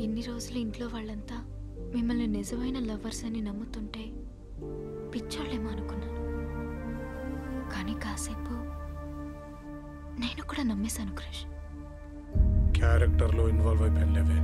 ఇన్ని రోజులు ఇంట్లో వాళ్ళంతా మిమ్మల్ని నిజమైన లవర్స్ అని నమ్ముతుంటే పిచ్చోళ్ళేమో అనుకున్నాను కానీ కాసేపు నేను కూడా నమ్మేశాను క్రష్ క్యారెక్టర్లో ఇన్వాల్వ్ అయిపోయాను లేవే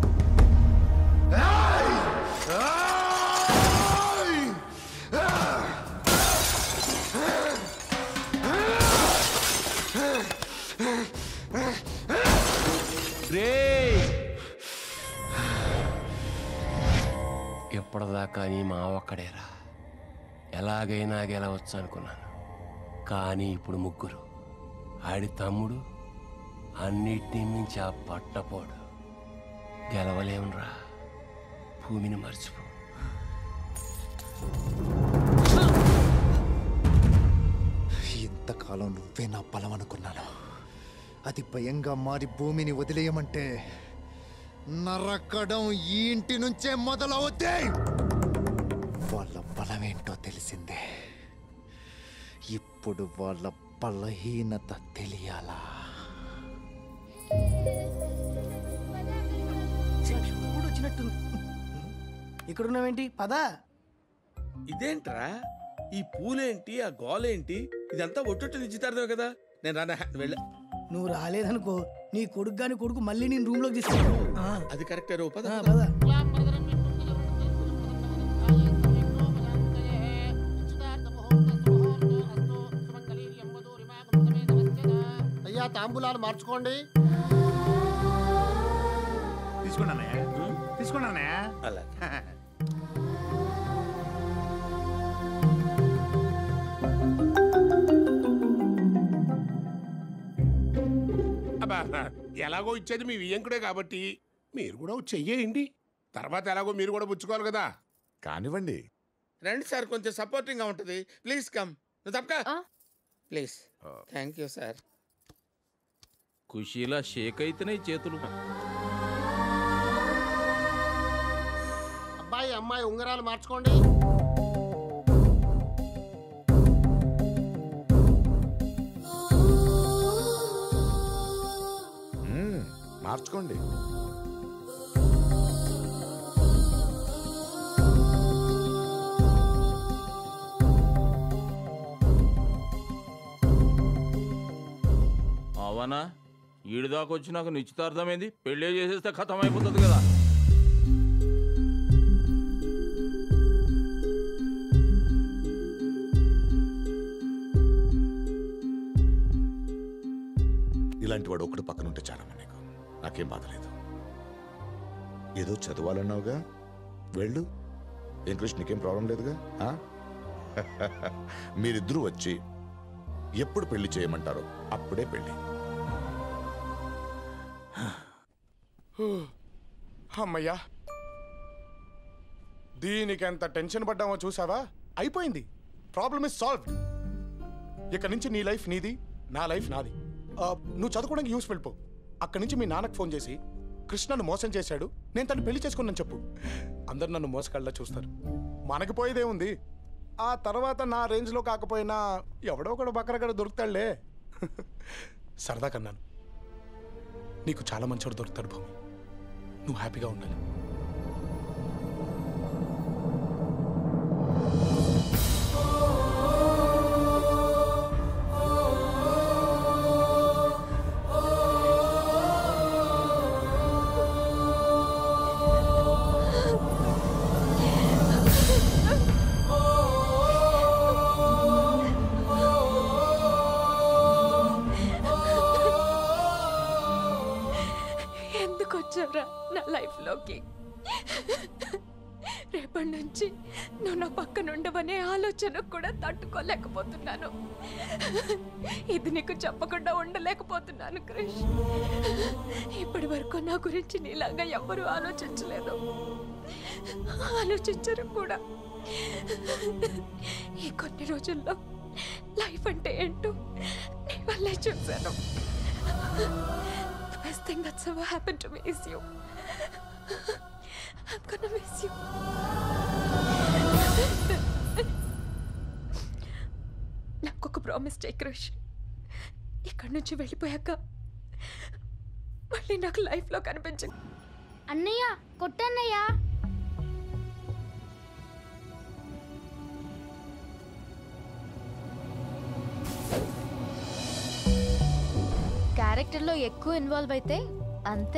ఎప్పటిదాకా నీ మా ఒక్కడేరా ఎలాగైనా గెలవచ్చు అనుకున్నాను కానీ ఇప్పుడు ముగ్గురు ఆడి తమ్ముడు అన్నిటినీ మించి ఆ పట్టపోడు గెలవలేమురా భూమిని మర్చిపో ఇంతకాలం నువ్వే నా బలం అనుకున్నాను అది భయంగా మారి భూమిని వదిలేయమంటే నరకడం ఈ ఇంటి నుంచే మొదలవుద్ది వాళ్ళ బలమేంటో తెలిసిందే ఇప్పుడు వాళ్ళ బలహీనత తెలియాలా ఇప్పుడు వచ్చినట్టుంది ఇక్కడ ఉన్నావేంటి పదా ఇదేంట్రా ఈ పూలేంటి ఆ గోలేంటి ఇదంతా ఒట్టొట్టు నిశ్చితార్థమే కదా నేను రానా వెళ్ళ నువ్వు రాలేదనుకో నీ కొడుకు గాని కొడుకు మళ్ళీ నేను రూమ్ లోకి తీసుకెళ్ళి అది కరెక్టే రో పద పద అయ్యా తాంబూలాలు మార్చుకోండి తీసుకున్నానే తీసుకున్నానే అలా అబ్బా ఎలాగో ఇచ్చేది మీ వియ్యంకుడే కాబట్టి మీరు కూడా ఒక చెయ్యేయండి తర్వాత ఎలాగో మీరు కూడా పుచ్చుకోవాలి కదా కానివ్వండి రండి సార్ కొంచెం సపోర్టింగ్ గా ఉంటది ప్లీజ్ కమ్ నువ్వు తప్పక ప్లీజ్ థ్యాంక్ యూ సార్ ఖుషీలా షేక్ అయితేనే చేతులు అబ్బాయి అమ్మాయి ఉంగరాలు మార్చుకోండి మ్మ్, మార్చుకోండి అవనా ఈడు దాకా వచ్చి నాకు నిశ్చితార్థమైంది పెళ్ళే చేసేస్తే ఖతం అయిపోతుంది కదా ఇలాంటి వాడు ఒకడు పక్కన ఉంటే చాలమ్మా నీకు నాకేం బాధ లేదు ఏదో చదవాలన్నావుగా వెళ్ళు ఏం కృష్ణ నీకేం ప్రాబ్లం లేదుగా ఆ? మీరిద్దరూ వచ్చి ఎప్పుడు పెళ్లి చేయమంటారో అప్పుడే పెళ్లి అమ్మయ్యా దీనికి ఎంత టెన్షన్ పడ్డామో చూసావా అయిపోయింది ప్రాబ్లమ్ ఇస్ సాల్వ్ ఇక నుంచి నీ లైఫ్ నీది నా లైఫ్ నాది ఆ, నువ్వు చదువుకోవడానికి యూస్ వెళ్ళిపో అక్కడి నుంచి మీ నాన్నకు ఫోన్ చేసి కృష్ణను మోసం చేశాడు నేను తను పెళ్లి చేసుకున్నాను చెప్పు అందరు నన్ను మోసగాళ్ళ చూస్తారు మనకి పోయేదే ఉంది ఆ తర్వాత నా రేంజ్లో కాకపోయినా ఎవడో ఒకడు బకరగడ దొరుకుతాడులే సరదా కన్నాను నీకు చాలా మంచోడు దొరుకుతాడు భూమి నువ్వు హ్యాపీగా ఉండాలి ఎందుకు వచ్చావురా నా లైఫ్లోకి రేపటి నుంచి నువ్వు నా పక్కన ఉండవనే ఆలోచన కూడా తట్టుకోలేకపోతున్నాను ఇది నీకు చెప్పకుండా ఉండలేకపోతున్నాను క్రిష్ ఇప్పటి వరకు నా గురించి నీలాగా ఎవ్వరూ ఆలోచించలేదు ఆలోచించరు కూడా ఈ కొన్ని రోజుల్లో లైఫ్ అంటే ఏంటో నీ వల్లే చూశాను The best thing that's ever happened to me is you. I'm gonna miss you. నాకు ఒక ప్రామిస్ చేయి క్రష్ ఇక్కడి నుంచి వెళ్ళిపోయాక మళ్ళీ నాకు లైఫ్లో కనిపించ అన్నయ్య కొట్టన్నయ్య క్యారెక్టర్లో ఎక్కువ ఇన్వాల్వ్ అయితే అంతే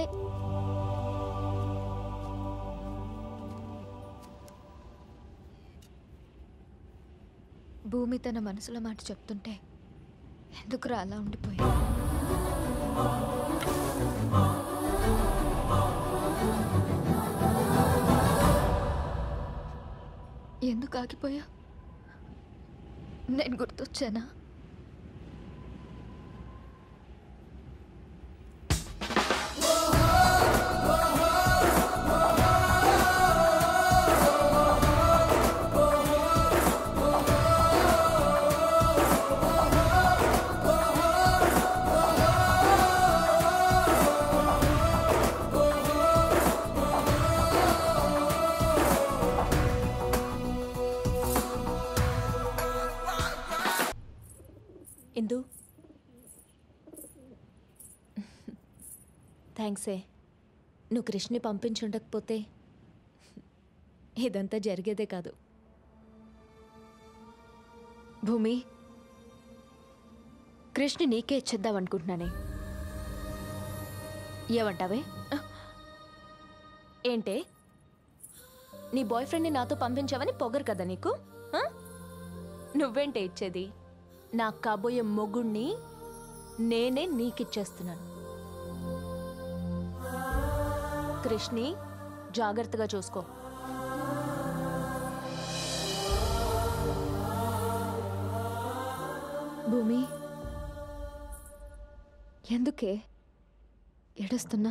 భూమి తన మనసులో మాట చెప్తుంటే ఎందుకురా అలా ఉండిపోయా ఎందుకు ఆగిపోయా నేను గుర్తొచ్చానా ఇందు థ్యాంక్సే నువ్వు కృష్ణని పంపించుండకపోతే ఇదంతా జరిగేదే కాదు భూమి కృష్ణ నీకే ఇచ్చేద్దాం అనుకుంటున్నానే ఏమంటావే ఏంటే నీ బాయ్ ఫ్రెండ్ని నాతో పంపించావని పొగరు కదా నీకు ఆ? నువ్వేంటే ఇచ్చేది నా కాబోయే మొగుణ్ణి నేనే నీకిచ్చేస్తున్నాను కృష్ణి జాగ్రత్తగా చూసుకో భూమి ఎందుకే ఏడుస్తున్నా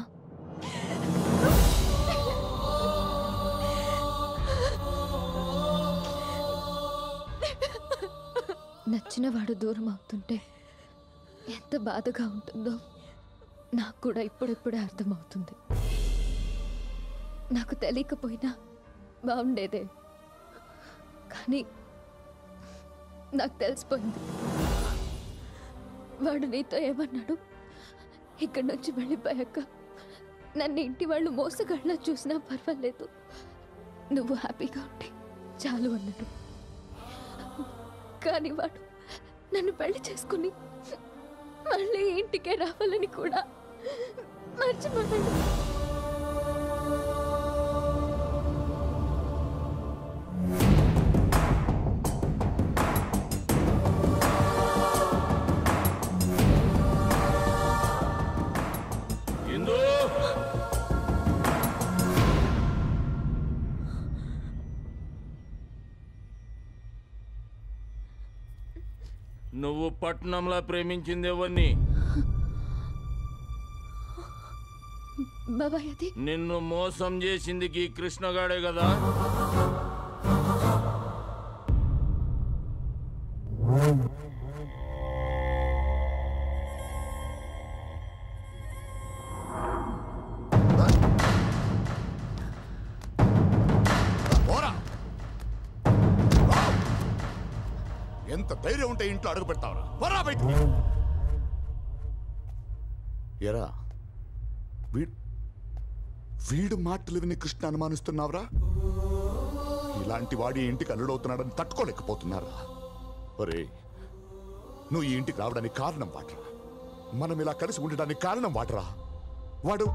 నచ్చిన వాడు దూరం అవుతుంటే ఎంత బాధగా ఉంటుందో నాకు కూడా ఇప్పుడిప్పుడే అర్థమవుతుంది నాకు తెలియకపోయినా బాగుండేదే కానీ నాకు తెలిసిపోయింది వాడు నీతో ఏమన్నాడు ఇక్కడి నుంచి వెళ్ళిపోయాక నన్ను ఇంటి వాళ్ళు మోసగళ్ళ చూసినా పర్వాలేదు నువ్వు హ్యాపీగా ఉంటే చాలు అన్నాడు కానీ వాడు నన్ను పెళ్లి చేసుకుని మళ్ళీ ఇంటికే రావాలని కూడా మర్చిపోయాడు ఇందు నువ్వు పట్నంలో ప్రేమించింది ఎవరిని బాబాయ్ అది నిన్ను మోసం చేసింది ఈ కృష్ణగాడే కదా పోరా ఎంత ధైర్యం ఉంటే ఇంట్లో అడుగు పెడతావరా పోరా బయటికి ఎరా వీడు వీడు మాటలు విని కృష్ణ అనుమానిస్తున్నావురా ఇలాంటి వాడి ఇంటికి అల్లుడవుతున్నాడని తట్టుకోలేకపోతున్నారా ఒరే నువ్వు ఈ ఇంటికి రావడానికి కారణం వాటరా మనం ఇలా కలిసి ఉండడానికి కారణం వాటరా వాడు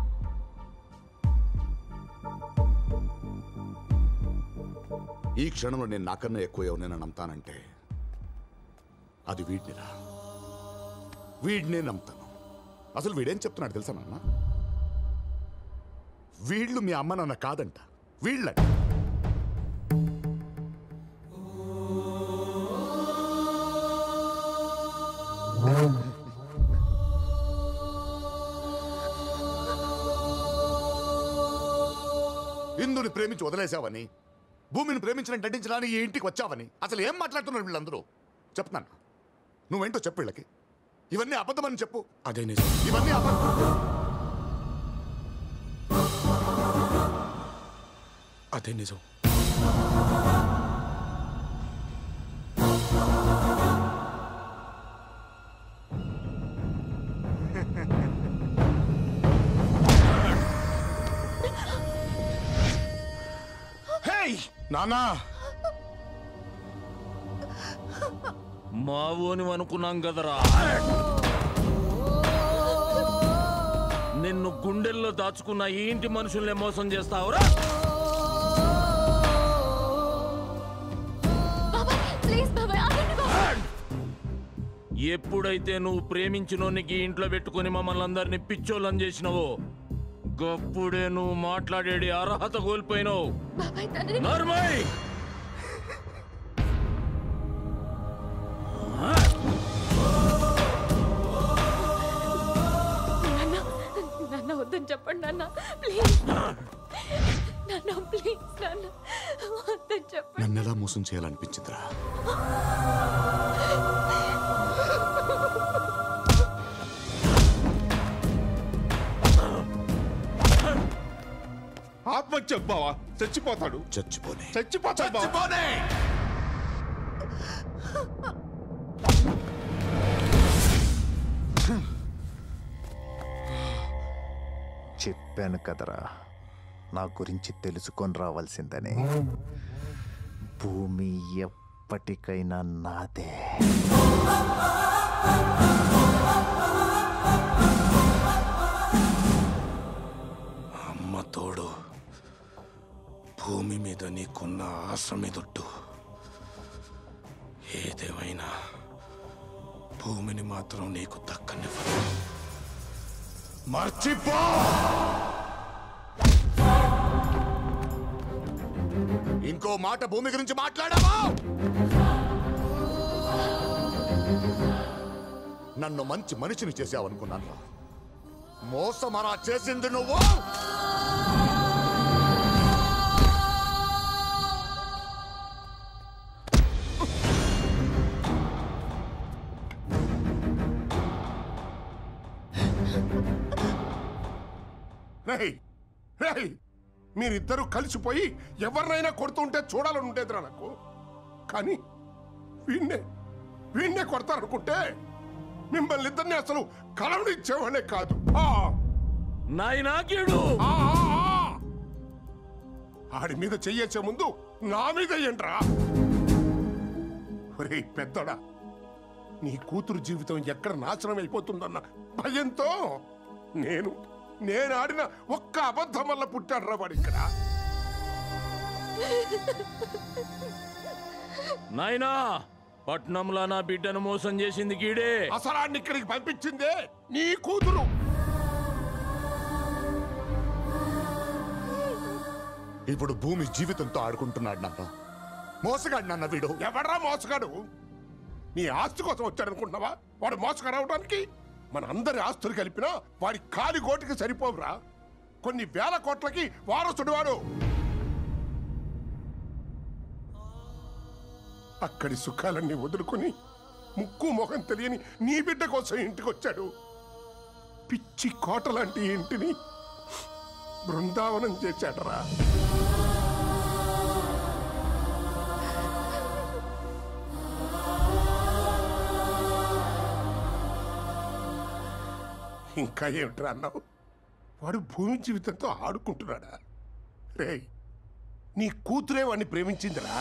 ఈ క్షణంలో నేను నాకన్నా ఎక్కువ ఎవరినైనా నమ్ముతానంటే అది వీడినిరా వీడినే నమ్ముతాను అసలు వీడేం చెప్తున్నాడు తెలుసా నాన్న వీళ్ళు మీ అమ్మ నాన్న కాదంట వీళ్ళంట ఇందుని ప్రేమించి వదిలేసావని భూమిని ప్రేమించిన నటించడానికి ఈ ఇంటికి వచ్చావని అసలు ఏం మాట్లాడుతున్నారు వీళ్ళందరూ చెప్తున్నాను నువ్వేంటో చెప్పు వీళ్ళకి ఇవన్నీ అబద్ధమని చెప్పు అదే నిజం ఇవన్నీ అబద్ధం అదే నిజం నానా మావోని అనుకున్నాం కదరా నిన్ను గుండెల్లో దాచుకున్న ఈ ఇంటి మనుషుల్ని మోసం చేస్తావురా ప్లీజ్ బాబాయ్ ఆగండి బాబాయ్ ఎప్పుడైతే నువ్వు ప్రేమించినోనికి ఇంట్లో పెట్టుకుని మమ్మల్ని అందరినీ పిచ్చోళ్ళని చేసినావో గప్పుడే నువ్వు మాట్లాడేది అర్హత కోల్పోయినావు బాబాయ్ తనని నర్మయ్ నాన్న నాన్న వద్దని చెప్పండి నాన్న ప్లీజ్ నాన్న ప్లీజ్ నాన్న వద్దని చెప్పండి నన్ను ఎలా మోసం చేయాలనిపించిందిరా ఆత్మహత్య బావా చచ్చిపోతాడు చచ్చిపోనే చచ్చిపోతాడు బావా చెప్పాను కదరా నా గురించి తెలుసుకొని రావాల్సిందని భూమి ఎప్పటికైనా నాదే అమ్మ తోడు భూమి మీద నీకున్న ఆశ మీదొట్టు ఏదేమైనా భూమిని మాత్రం నీకు దక్కనివ్వదు మర్చిపో ఇంకో మాట భూమి గురించి మాట్లాడావా నన్ను మంచి మనిషిని చేసావనుకున్నాను మోసమరా చేసింది నువ్వు రేయ్ రేయ్ మీరిద్దరూ కలిసిపోయి ఎవరినైనా కొడుతుంటే చూడాలని ఉండేదిరా నాకు కానీ వీణ్ణే వీణ్ణే కొడతారనుకుంటే మిమ్మల్ని ఇద్దరిని అసలు కలవనిచ్చేవాళ్ళే కాదు ఆ, నాయనా కీడు ఆ, ఆ, ఆ. ఆడి మీద చెయ్యేసే ముందు నా మీద ఏంట్రా ఒరేయ్ పెద్దడా నీ కూతురు జీవితం ఎక్కడ నాశనం అయిపోతుందన్న భయంతో నేను నేను ఆడిన ఒక్క అబద్ధం వల్ల పుట్టాడు వాడు ఇక్కడ నాయనా పట్నంలో నా బిడ్డను మోసం చేసింది కీడే అసలాన్ని ఇక్కడికి పంపించిందే నీ కూతురు ఇప్పుడు భూమి జీవితంతో ఆడుకుంటున్నాడు నాన్న మోసగాడు నాన్న వీడు ఎవడ్రా మోసగాడు నీ ఆస్తి కోసం వచ్చాడనుకుంటున్నావా వాడు మోసగాడు అవడానికి మన అందరి ఆస్తులు కలిపినా వాడి కాలి గోటికి సరిపోవురా కొన్ని వేల కోట్లకి వారసుడు వాడు అక్కడి సుఖాలన్నీ వదులుకొని ముక్కు మొహం తెలియని నీ బిడ్డ కోసం ఇంటికి వచ్చాడు పిచ్చి కోట లాంటి ఇంటిని బృందావనం చేశాడరా ఇంకా ఏమిట్రా అన్నావు వాడు భూమి జీవితంతో ఆడుకుంటున్నాడా రే నీ కూతురే వాడిని ప్రేమించిందిరా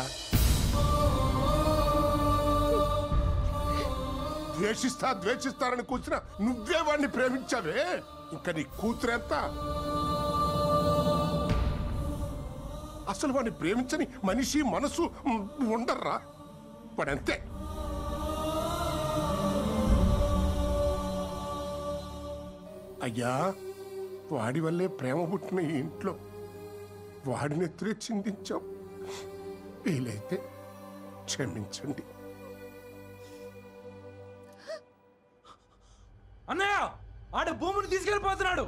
ద్వేషిస్తా ద్వేషిస్తారని కూర్చున్న నువ్వే వాడిని ప్రేమించావే ఇంకా నీ కూతురెంత అసలు వాడిని ప్రేమించని మనిషి మనసు ఉమ్, ఉండర్రా వాడంతే అయ్యా వాడి వల్లే ప్రేమ పుట్టిన ఈ ఇంట్లో వాడిని ఎత్తురే చిందించాం వీలైతే క్షమించండి అన్నయ్య ఆడు భూమిని తీసుకెళ్ళిపోతున్నాడు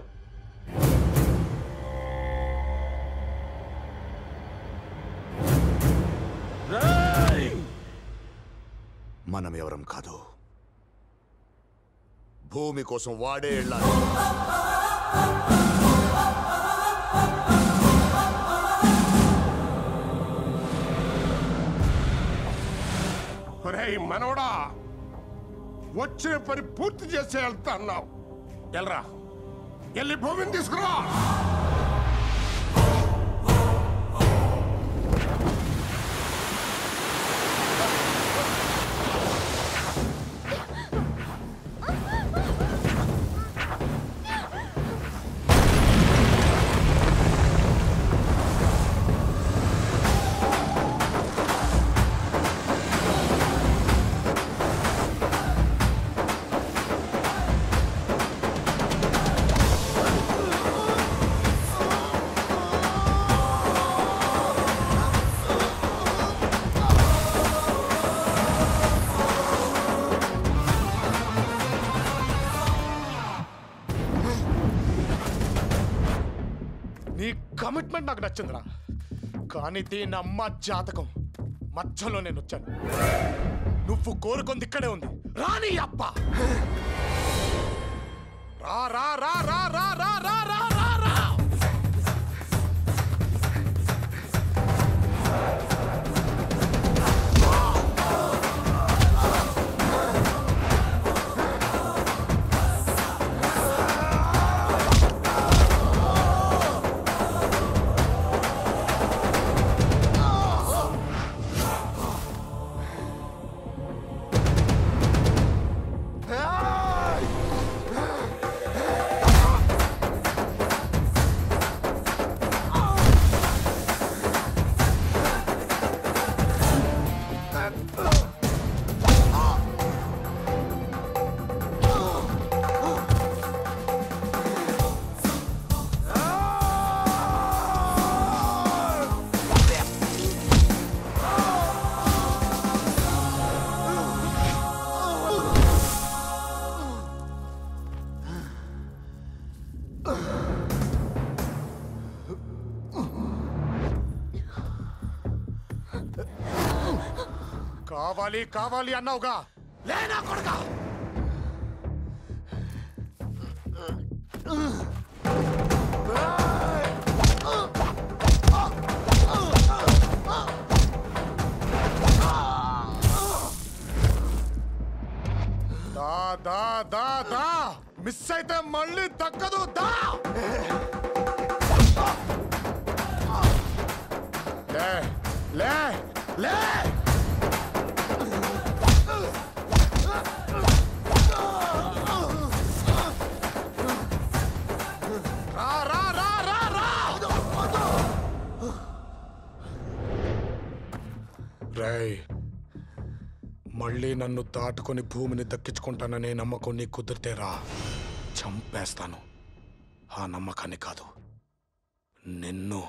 మనం ఎవరం కాదు భూమి కోసం వాడే వెళ్ళాలి ఒరేయ్ మనవడా వచ్చిన పని పూర్తి చేసే వెళ్తా అన్నావు ఎల్రా వెళ్ళి భూమిని తీసుకురా నీ కమిట్మెంట్ నాకు నచ్చిందిరా కానీ దీని అమ్మ జాతకం మధ్యలో నేను వచ్చాను నువ్వు కోరుకుంది ఇక్కడే ఉంది రాని అప్ప రా రా రా రా రా రా రా రా రా రా కావాలి కావాలి అన్నావుగా లేనా కొడుకా దా దా దా దా మిస్ అయితే మళ్ళీ దక్కదు దా లే లే లే రా రా రా రా రా రేయ్ మళ్ళీ నన్ను దాటుకొని భూమిని దక్కించుకుంటాననే నమ్మకం నీకు కుదిరితే రా చంపేస్తాను ఆ నమ్మకాన్ని కాదు నిన్ను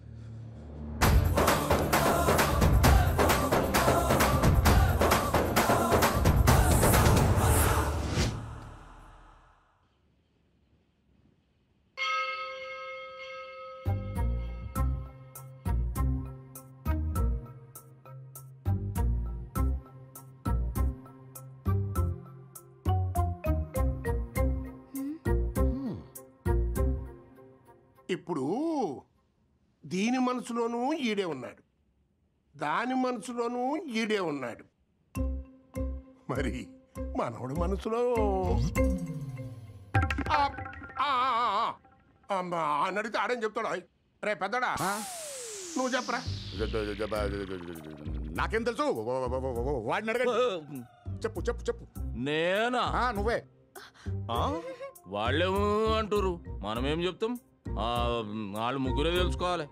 ఇప్పుడు దీని మనసులోనూ ఈడే ఉన్నాడు దాని మనసులోనూ ఈడే ఉన్నాడు మరి మనవడి మనసులో ఆ, ఆ, ఆ, ఆ. అమ్మా, అని అడిగితే ఆడేం చెప్తాడు ఆయ్. రే పెద్దడా నువ్వు చెప్పరా నాకేం తెలుసు వాడిని అడగండి చెప్పు చెప్పు చెప్పు నేనా నువ్వే వాళ్ళేమో అంటారు మనమేం చెప్తాం ఆ, వాళ్ళు ముగ్గురే తెలుసుకోవాలి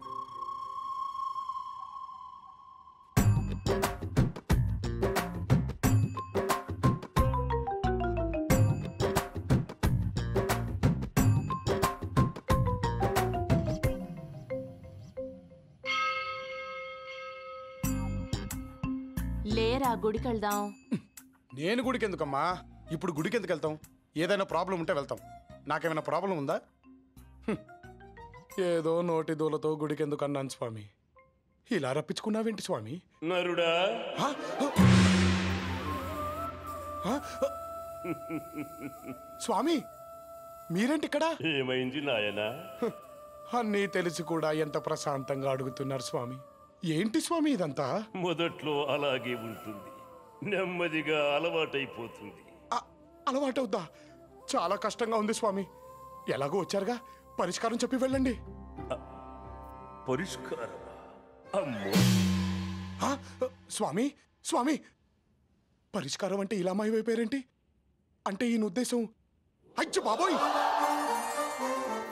లేరా గుడికి వెళ్దాం నేను గుడికి ఎందుకమ్మా ఇప్పుడు గుడికి ఎందుకు వెళ్తాం ఏదైనా ప్రాబ్లం ఉంటే వెళ్తాం నాకేమైనా ప్రాబ్లం ఉందా హ్మ్. ఏదో నోటి దూలతో గుడికి ఎందుకు అన్నాను స్వామి ఇలా రప్పించుకున్నావేంటి స్వామి నరుడా హ? హ? స్వామి మీరేంటి ఇక్కడ ఏమైంది నాయనా అన్నీ తెలిసి కూడా ఎంత ప్రశాంతంగా అడుగుతున్నారు స్వామి ఏంటి స్వామి ఇదంతా మొదట్లో అలాగే ఉంటుంది నెమ్మదిగా అలవాటైపోతుంది అలవాటవుద్దా చాలా కష్టంగా ఉంది స్వామి ఎలాగో వచ్చారుగా పరిష్కారం చెప్పి వెళ్ళండి పరిష్కారం అమ్మో ఆ, స్వామి స్వామి పరిష్కారం అంటే ఇలా మాయమైపోయారేంటి అంటే ఈయన ఉద్దేశం అయ్యో బాబోయ్